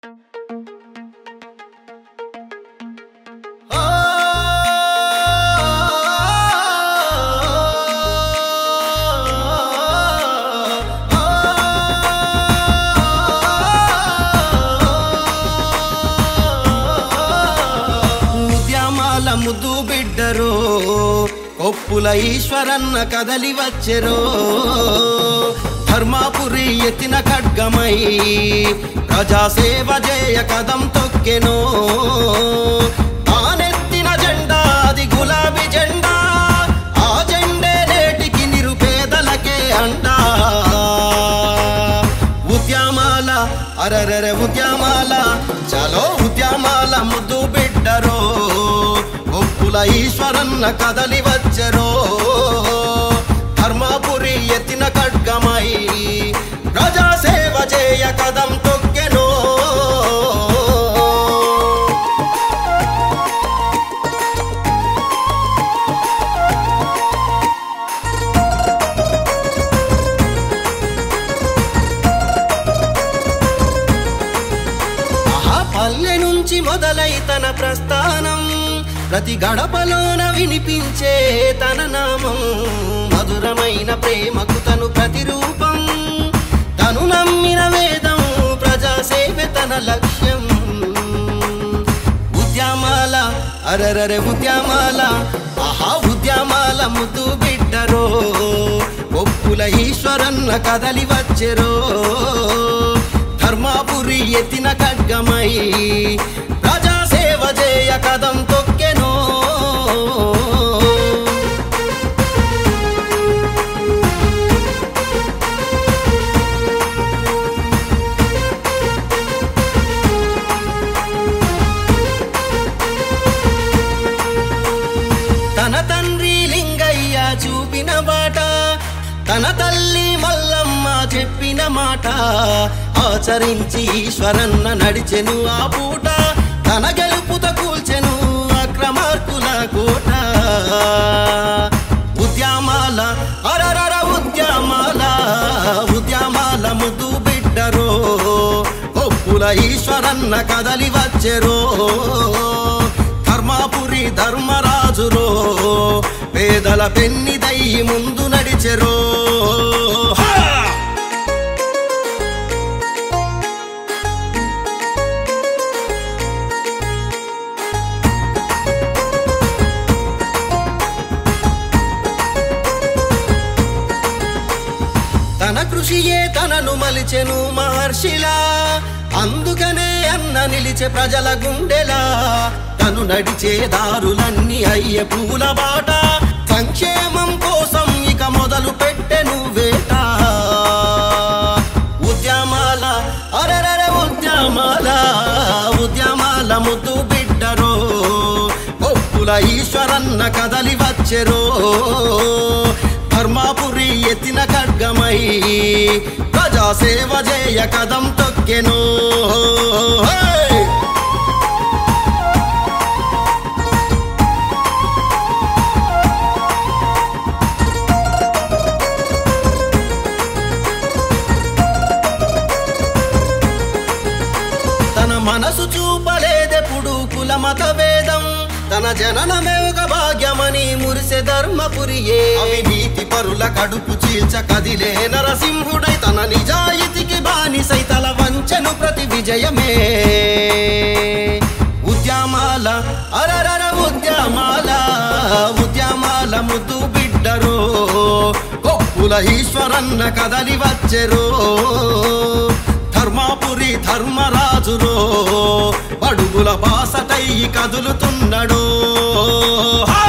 ముద్యామాల ముద్దు బిడ్డరో కొప్పుల ఈశ్వరన్న కదలి వచ్చెరో ధర్మాపురి ఎత్తిన ఖడ్గమై ప్రజాసేవ జయ కదం తొక్కెనో తానెత్తిన జెండా అది గులాబీ జెండా ఆ జెండే నేటికి నిరుపేదలకే అండా ఉద్యమాల అరరర ఉద్యమాల చలో ఉద్యమాల ముద్దు బిడ్డరో ఒప్పుల ఈశ్వరన్న కదలి వచ్చరో ధర్మాపురి ఎత్తిన ఖడ్గమై ప్రజాసేవ చేయ కదం తొక్కెనో ఆహా పల్లె నుంచి మొదలై తన ప్రస్థానం ప్రతి గడపలోన వినిపించే తన నామం మధురమైన ప్రేమకు తను ప్రతిరూపం తను నమ్మిన వేదం ప్రజాసేవే తన లక్ష్యం ఉద్యమాల అరరరే ఉద్యమాల ఆహా ఉద్యమాల ముద్దు బిడ్డరో ఒప్పుల ఈశ్వరన్న కదలి వచ్చెరో ధర్మాపురి ఎత్తిన ఖడ్గమై ప్రజాసేవ చేయ కదం తొక్కెనో తన తండ్రి లింగయ్య చూపిన బాట తన తల్లి మల్లమ్మ చెప్పిన మాట ఆచరించి ఈశ్వరన్న నడిచెను ఆ పూట తన గెలుపుత కూల్చెను అక్రమార్కుల కోట ఉద్యమాల అరరర ఉద్యమాల ఉద్యమాల ముద్దు బిడ్డరో ఒప్పుల ఈశ్వరన్న కదలి వచ్చెరో ధర్మాపురి ధర్మరాజురో పేదల పెన్ని దయ్యి ముందు నడిచెరో హా! తన కృషియే తనను మలిచెను మహర్షిలా అందుకనే అన్న నిలిచే ప్రజల గుండెలా తను నడిచే దారులన్నీ అయ్యే పూల బాట సంక్షేమం కోసం ఇక మొదలు పెట్టెను వేట ఉద్యమాల అరరర ఉద్యమాల ఉద్యమాల ముద్దు బిడ్డరో ఒప్పుల ఈశ్వరన్న కదలి వచ్చెరో ధర్మాపురి ఎత్తిన ఖడ్గమై ప్రజాసేవ చేయ కదం తొక్కెను హే! తన మనసు చూపలేదెప్పుడు కుల మత వేదం తన జననమే ఒక భాగ్యమని మురిసె ధర్మపురియే అవినీతి పరుల కడుపు చీల్చ కదిలే నరసింహుడై తన నిజాయితీకి బానిసై తల వంచెను ప్రతి విజయమే ఉద్యమాల అరరర ఉద్యమాల ఉద్యమాల ముద్దు బిడ్డరో కొప్పుల ఈశ్వరన్న కదలి వచ్చెరో ధర్మాపురి ధర్మరాజురో అడుగుల బాసటై కదులుతున్నాడు హా!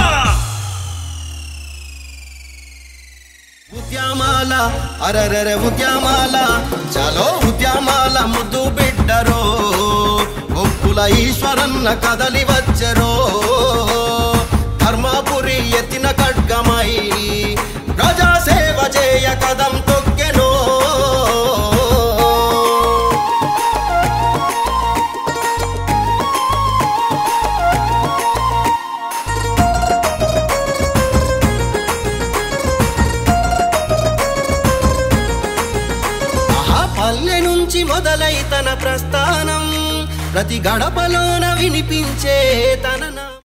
ఉద్యమాల అరరర ఉద్యమాల చలో ఉద్యమాల ముద్దు బిడ్డరో ఒప్పుల ఈశ్వరన్న కదలి వచ్చరో ధర్మాపురి ఎత్తిన ఖడ్గమై ప్రజాసేవ చేయ కదం తొక్కెనో ఆహా పల్లె నుంచి మొదలై తన ప్రస్థానం ప్రతి గడపలోన వినిపించే తన నా